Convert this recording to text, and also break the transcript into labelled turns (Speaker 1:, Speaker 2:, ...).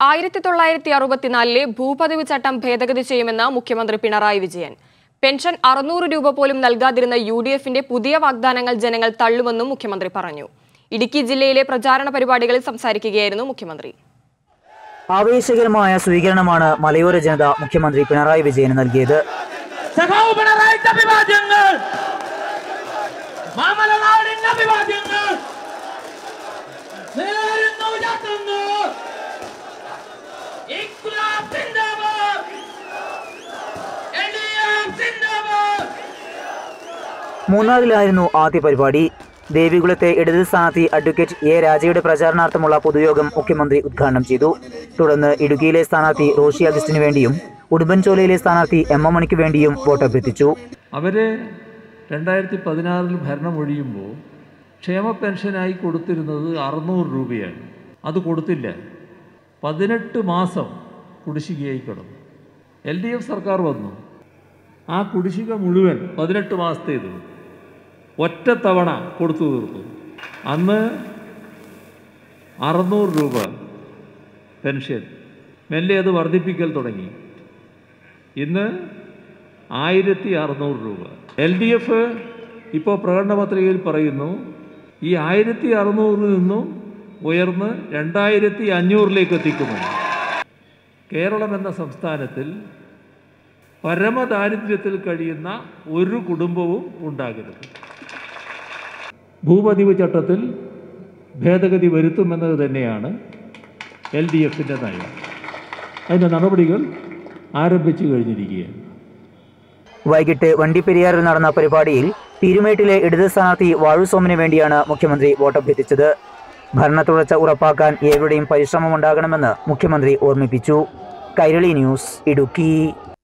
Speaker 1: ആയിരത്തി തൊള്ളായിരത്തി അറുപത്തിനാലിലെ ഭൂപതിവ് ചട്ടം ഭേദഗതി ചെയ്യുമെന്ന് മുഖ്യമന്ത്രി പിണറായി വിജയൻ പെൻഷൻ അറുന്നൂറ് രൂപ പോലും നൽകാതിരുന്ന യു ഡി എഫിന്റെ പുതിയ വാഗ്ദാനങ്ങൾ ജനങ്ങൾ തള്ളുമെന്നും മുഖ്യമന്ത്രി പറഞ്ഞു ഇടുക്കി ജില്ലയിലെ പ്രചാരണ പരിപാടികളിൽ സംസാരിക്കുകയായിരുന്നു മുഖ്യമന്ത്രി
Speaker 2: ആവേശകരമായ സ്വീകരണമാണ് മലയോര ജനത മുഖ്യമന്ത്രി പിണറായി വിജയന് നൽകിയത്
Speaker 3: സഖാവ് പിണറായിന്റെ അഭിവാദ്യങ്ങൾ മാമലനാടിന്റെ അഭിവാദ്യങ്ങൾ നേരുന്നു ചാത്തുന്നു ഇൻക്ലാബ് സിന്ദാബാദ് എൽഡിഎഫ് സിന്ദാബാദ്
Speaker 2: മൂന്നാറിലായിരുന്നു ആദ്യ പരിപാടി ദേവികുളത്തെ ഇടത് സ്ഥാനാർത്ഥി അഡ്വക്കേറ്റ് എ രാജയുടെ പ്രചാരണാർത്ഥമുള്ള പൊതുയോഗം മുഖ്യമന്ത്രി ഉദ്ഘാടനം ചെയ്തു തുടർന്ന് ഇടുക്കിയിലെ സ്ഥാനാർത്ഥി റോഷി അഗസ്റ്റിനു വേണ്ടിയും ഉടുമ്പൻചോലയിലെ സ്ഥാനാർത്ഥി എം എം മണിക്ക് വേണ്ടിയും വോട്ടഭ്യർത്ഥിച്ചു
Speaker 4: അവർ രണ്ടായിരത്തി പതിനാറിൽ ഭരണമൊഴിയുമ്പോൾ ക്ഷേമ പെൻഷനായി കൊടുത്തിരുന്നത് അറുന്നൂറ് രൂപയാണ് അത് കൊടുത്തില്ല പതിനെട്ട് മാസം കുടിശ്ശികയായി കിടന്നു എൽ ഡി എഫ് സർക്കാർ വന്നു ആ കുടിശ്ശിക മുഴുവൻ പതിനെട്ട് മാസത്തേത് ഒറ്റത്തവണ കൊടുത്തു തീർത്തു അന്ന് അറുന്നൂറ് രൂപ പെൻഷൻ മെല്ലെ അത് വർദ്ധിപ്പിക്കൽ തുടങ്ങി ഇന്ന് ആയിരത്തി അറുന്നൂറ് രൂപ എൽ ഡി എഫ് ഇപ്പോൾ പ്രകടന പത്രികയിൽ പറയുന്നു ഈ ആയിരത്തി അറുന്നൂറിൽ നിന്നും ഉയർന്ന് രണ്ടായിരത്തി അഞ്ഞൂറിലേക്ക് എത്തിക്കുന്നു കേരളം എന്ന സംസ്ഥാനത്തിൽ പരമദാരിദ്ര്യത്തിൽ കഴിയുന്ന ഒരു കുടുംബവും ഉണ്ടാകരുത് ഭൂപതിവ് ചട്ടത്തിൽ ഭേദഗതി വരുത്തുമെന്നത് തന്നെയാണ് എൽ ഡി എഫിൻ്റെ നയം അതിൻ്റെ നടപടികൾ ആരംഭിച്ചു കഴിഞ്ഞിരിക്കുകയാണ്
Speaker 2: വൈകിട്ട് വണ്ടിപ്പെരിയാറിൽ നടന്ന പരിപാടിയിൽ പീരുമേട്ടിലെ ഇടത് സ്ഥാനാർത്ഥി വാഴുസോമന് വേണ്ടിയാണ് മുഖ്യമന്ത്രി വോട്ടഭ്യർത്ഥിച്ചത് ഭരണ തുടർച്ച ഉറപ്പാക്കാൻ ഏവരുടെയും പരിശ്രമമുണ്ടാകണമെന്ന് മുഖ്യമന്ത്രി ഓർമ്മിപ്പിച്ചു കൈരളി ന്യൂസ് ഇടുക്കി